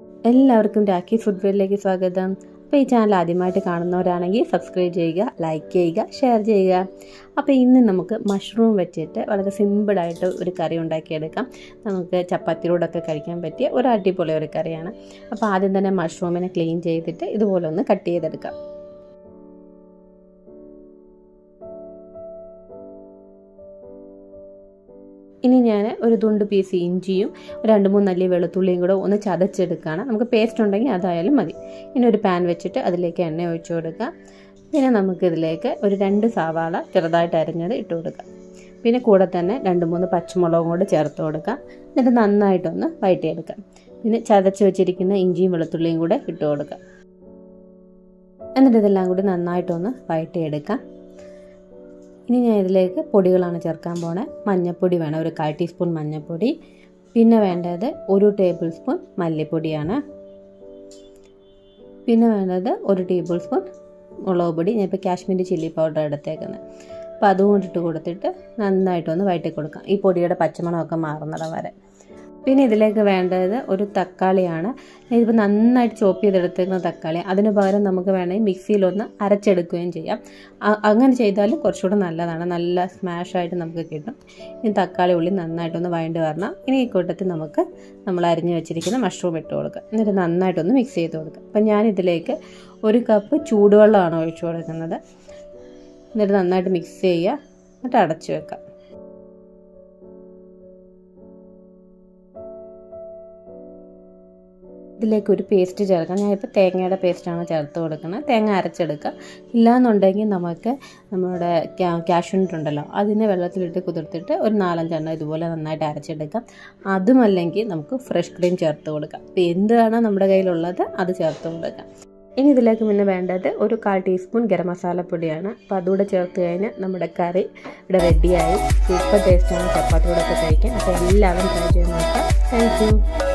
എല്ലാവർക്കും രാഖി ഫുഡ് വേളിലേക്ക് സ്വാഗതം അപ്പോൾ ഈ ചാനൽ ആദ്യമായിട്ട് കാണുന്നവരാണെങ്കിൽ സബ്സ്ക്രൈബ് ചെയ്യുക ലൈക്ക് ചെയ്യുക ഷെയർ ചെയ്യുക അപ്പോൾ ഇന്ന് നമുക്ക് മഷ്റൂം വെച്ചിട്ട് വളരെ സിമ്പിളായിട്ട് ഒരു കറി ഉണ്ടാക്കിയെടുക്കാം നമുക്ക് ചപ്പാത്തിയോടൊക്കെ കഴിക്കാൻ പറ്റിയ ഒരു അടിപൊളി ഒരു കറിയാണ് അപ്പോൾ ആദ്യം തന്നെ മഷ്റൂമിനെ ക്ലീൻ ചെയ്തിട്ട് ഇതുപോലെ ഒന്ന് കട്ട് ചെയ്തെടുക്കാം ഇനി ഞാൻ ഒരു തുണ്ട് പീസ് ഇഞ്ചിയും രണ്ട് മൂന്ന് അല്ലി വെളുത്തുള്ളിയും കൂടെ ഒന്ന് ചതച്ചെടുക്കുകയാണ് നമുക്ക് പേസ്റ്റ് ഉണ്ടെങ്കിൽ അതായാലും മതി ഇനി ഒരു പാൻ വെച്ചിട്ട് അതിലേക്ക് എണ്ണ ഒഴിച്ചു കൊടുക്കുക പിന്നെ നമുക്കിതിലേക്ക് ഒരു രണ്ട് സവാള ചെറുതായിട്ട് അരിഞ്ഞത് ഇട്ട് കൊടുക്കുക പിന്നെ കൂടെ തന്നെ രണ്ട് മൂന്ന് പച്ചമുളകും കൂടെ ചേർത്ത് കൊടുക്കുക എന്നിട്ട് നന്നായിട്ടൊന്ന് വഴറ്റിയെടുക്കാം പിന്നെ ചതച്ച് വെച്ചിരിക്കുന്ന ഇഞ്ചിയും വെളുത്തുള്ളിയും കൂടെ ഇട്ട് കൊടുക്കുക എന്നിട്ട് ഇതെല്ലാം കൂടി നന്നായിട്ടൊന്ന് വഴറ്റിയെടുക്കാം ഇനി ഞാൻ ഇതിലേക്ക് പൊടികളാണ് ചേർക്കാൻ പോണേ മഞ്ഞൾപ്പൊടി വേണം ഒരു കാൽ ടീസ്പൂൺ മഞ്ഞൾപ്പൊടി പിന്നെ വേണ്ടത് ഒരു ടേബിൾ സ്പൂൺ മല്ലിപ്പൊടിയാണ് പിന്നെ വേണ്ടത് ഒരു ടേബിൾ സ്പൂൺ മുളക് പൊടി ഞാൻ ഇപ്പോൾ കാശ്മീരി ചില്ലി പൗഡർ എടുത്തേക്കുന്നത് അപ്പോൾ അതും കൊണ്ടിട്ട് കൊടുത്തിട്ട് നന്നായിട്ടൊന്ന് വഴറ്റി കൊടുക്കാം ഈ പൊടിയുടെ പച്ചമണമൊക്കെ മാറുന്നിടം വരെ പിന്നെ ഇതിലേക്ക് വേണ്ടത് ഒരു തക്കാളിയാണ് ഇതിപ്പോൾ നന്നായിട്ട് ചോപ്പ് ചെയ്തെടുത്തേക്കുന്ന തക്കാളി അതിന് പകരം നമുക്ക് വേണമെങ്കിൽ മിക്സിയിലൊന്ന് അരച്ചെടുക്കുകയും ചെയ്യാം അങ്ങനെ ചെയ്താലും കുറച്ചുകൂടെ നല്ലതാണ് നല്ല സ്മാഷായിട്ട് നമുക്ക് കിട്ടും ഇനി തക്കാളി ഉള്ളി നന്നായിട്ടൊന്ന് വഴണ്ട് വരണം ഇനി ഈ കൂട്ടത്തിൽ നമുക്ക് നമ്മൾ അരിഞ്ഞ് വെച്ചിരിക്കുന്ന മഷ്റൂം ഇട്ട് കൊടുക്കുക എന്നിട്ട് നന്നായിട്ടൊന്ന് മിക്സ് ചെയ്ത് കൊടുക്കുക അപ്പം ഞാനിതിലേക്ക് ഒരു കപ്പ് ചൂടുവെള്ളമാണ് ഒഴിച്ചു കൊടുക്കുന്നത് എന്നിട്ട് നന്നായിട്ട് മിക്സ് ചെയ്യുക എന്നിട്ട് അടച്ചു വെക്കാം ഇതിലേക്ക് ഒരു പേസ്റ്റ് ചേർക്കാം ഞാനിപ്പോൾ തേങ്ങയുടെ പേസ്റ്റാണ് ചേർത്ത് കൊടുക്കുന്നത് തേങ്ങ അരച്ചെടുക്കുക ഇല്ലാന്നുണ്ടെങ്കിൽ നമുക്ക് നമ്മുടെ ക്യാഷ്യൂനട്ട് ഉണ്ടല്ലോ അതിനെ വെള്ളത്തിലിട്ട് കുതിർത്തിട്ട് ഒരു നാലഞ്ചെണ്ണം ഇതുപോലെ നന്നായിട്ട് അരച്ചെടുക്കാം അതുമല്ലെങ്കിൽ നമുക്ക് ഫ്രഷ് ക്രീം ചേർത്ത് കൊടുക്കാം അപ്പോൾ എന്താണ് നമ്മുടെ കയ്യിലുള്ളത് അത് ചേർത്ത് കൊടുക്കാം ഇനി ഇതിലേക്ക് പിന്നെ വേണ്ടത് ഒരു കാൽ ടീസ്പൂൺ ഗരം മസാലപ്പൊടിയാണ് അപ്പോൾ അതുകൂടെ ചേർത്ത് കഴിഞ്ഞാൽ നമ്മുടെ കറി ഇവിടെ റെഡിയായി സൂപ്പർ ടേസ്റ്റാണ് ചപ്പാത്തിയോടൊക്കെ കഴിക്കാൻ അപ്പോൾ എല്ലാവരും ട്രൈ ചെയ്ത് നോക്കാം താങ്ക്